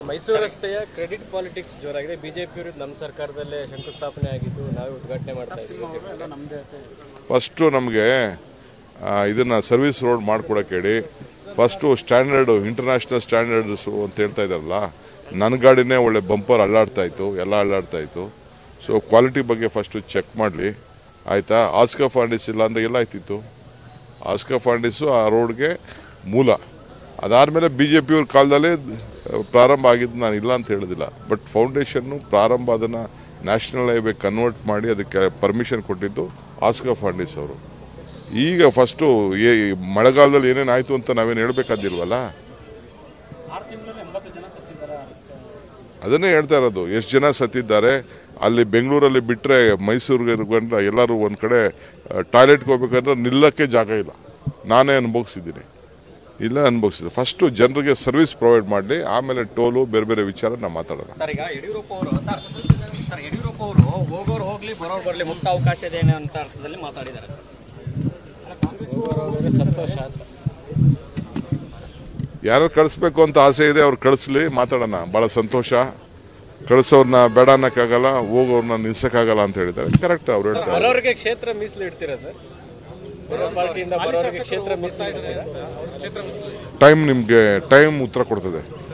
ಮೈಸೂರು ರಸ್ತೆಯ credit politics ಜೋರಾಗಿದೆ BJP ವಿರುದ್ಧ ನಮ್ಮ ಸರ್ಕಾರದಲ್ಲೇ ಶಂಕುಸ್ಥಾಪನೆ ಆಗಿದ್ದು ನಾವೇ ಉದ್ಘಾಟನೆ ಮಾಡ್ತಾ ಇದ್ದೀವಿ ಫಸ್ಟು ನಮಗೆ ಇದನ್ನು ಸರ್ವಿಸ್ ರೋಡ್ ಮಾಡಿಕೊಡಕ್ಕೆ ಹೇಳಿ ಫಸ್ಟು ಸ್ಟ್ಯಾಂಡರ್ಡು ಇಂಟರ್ನ್ಯಾಷನಲ್ ಸ್ಟ್ಯಾಂಡರ್ಡ್ಸು ಅಂತ ಹೇಳ್ತಾ ಇದ್ದಾರಲ್ಲ ನನ್ನ ಗಾಡಿನೇ ಒಳ್ಳೆ ಬಂಪರ್ ಅಲ್ಲಾಡ್ತಾ ಇತ್ತು ಎಲ್ಲ ಅಲ್ಲಾಡ್ತಾ ಇತ್ತು ಸೊ ಕ್ವಾಲಿಟಿ ಬಗ್ಗೆ ಫಸ್ಟು ಚೆಕ್ ಮಾಡಲಿ ಆಯಿತಾ ಆಸ್ಕಾ ಫಾಂಡಿಸ್ ಇಲ್ಲ ಅಂದರೆ ಎಲ್ಲ ಆಯ್ತಿತ್ತು ಆಸ್ಕಾ ಫಾಂಡಿಸು ಆ ರೋಡ್ಗೆ ಮೂಲ ಅದಾದಮೇಲೆ ಬಿ ಜೆ ಪಿಯವ್ರ ಕಾಲದಲ್ಲೇ ಪ್ರಾರಂಭ ಆಗಿದ್ದು ನಾನು ಇಲ್ಲ ಅಂತ ಹೇಳೋದಿಲ್ಲ ಬಟ್ ಫೌಂಡೇಶನ್ನು ಪ್ರಾರಂಭ ಅದನ್ನು ನ್ಯಾಷನಲ್ ಹೈವೇ ಕನ್ವರ್ಟ್ ಮಾಡಿ ಅದಕ್ಕೆ ಪರ್ಮಿಷನ್ ಕೊಟ್ಟಿದ್ದು ಆಸ್ಕಾ ಫಾಂಡಿಸ್ ಅವರು ಈಗ ಫಸ್ಟು ಏ ಮಳೆಗಾಲದಲ್ಲಿ ಏನೇನು ಆಯಿತು ಅಂತ ನಾವೇನು ಹೇಳಬೇಕಾದಿಲ್ವಲ್ಲ ಅದನ್ನೇ ಹೇಳ್ತಾ ಇರೋದು ಎಷ್ಟು ಜನ ಸತ್ತಿದ್ದಾರೆ ಅಲ್ಲಿ ಬೆಂಗಳೂರಲ್ಲಿ ಬಿಟ್ಟರೆ ಮೈಸೂರಿಗೆ ಬಂದ್ರೆ ಎಲ್ಲರೂ ಒಂದು ಕಡೆ ಟಾಯ್ಲೆಟ್ಗೆ ಹೋಗ್ಬೇಕಂದ್ರೆ ನಿಲ್ಲಕ್ಕೆ ಜಾಗ ಇಲ್ಲ ನಾನೇ ಅನುಭವಿಸಿದ್ದೀನಿ ಇಲ್ಲ ಅನುಭವಿಸಿದೆ ಫಸ್ಟು ಜನರಿಗೆ ಸರ್ವಿಸ್ ಪ್ರೊವೈಡ್ ಮಾಡಲಿ ಆಮೇಲೆ ಟೋಲು ಬೇರೆ ಬೇರೆ ವಿಚಾರ ನಾವು ಮಾತಾಡೋಣ ಸರ್ ಈಗ ಯಡಿಯೂರಪ್ಪ ಅವರು ಸರ್ ಸರ್ ಯಡಿಯೂರಪ್ಪ ಅವರು ಹೋಗೋರು ಹೋಗ್ಲಿ ಬರೋರು ಬರಲಿ ಮುಕ್ತ ಅವಕಾಶ ಇದೆ ಅನ್ನೋ ಅಂತ ಅರ್ಥದಲ್ಲಿ ಮಾತಾಡಿದ್ದಾರೆ ಸರ್ ಅವರಿಗೆ ಸಂತೋಷ ಅಂತ ಯಾರು ಕಳಿಸ್ಬೇಕು ಅಂತ ಆಸೆ ಇದೆ ಅವ್ರು ಕಳಿಸ್ಲಿ ಮಾತಾಡೋಣ ಭಾಳ ಸಂತೋಷ ಕಳಿಸೋರ್ನ ಬೇಡ ಅನ್ನೋಕ್ಕಾಗಲ್ಲ ಹೋಗೋರ್ನ ನಿಲ್ಸಕ್ಕಾಗಲ್ಲ ಅಂತ ಹೇಳಿದ್ದಾರೆ ಕರೆಕ್ಟ್ ಅವ್ರು ಹೇಳ್ತಾರೆ ಬರೋರಿಗೆ ಕ್ಷೇತ್ರ ಮೀಸಲು ಇಡ್ತೀರಾ ಸರ್ ಬರೋ ಪಾರ್ಟಿಯಿಂದ ಬರೋರಿಗೆ ಕ್ಷೇತ್ರ ಮೀಸಲು ಇಡ್ತೀರಾ ಟೈಮ್ ನಿಮಗೆ ಟೈಮ್ ಉತ್ತರ ಕೊಡ್ತದೆ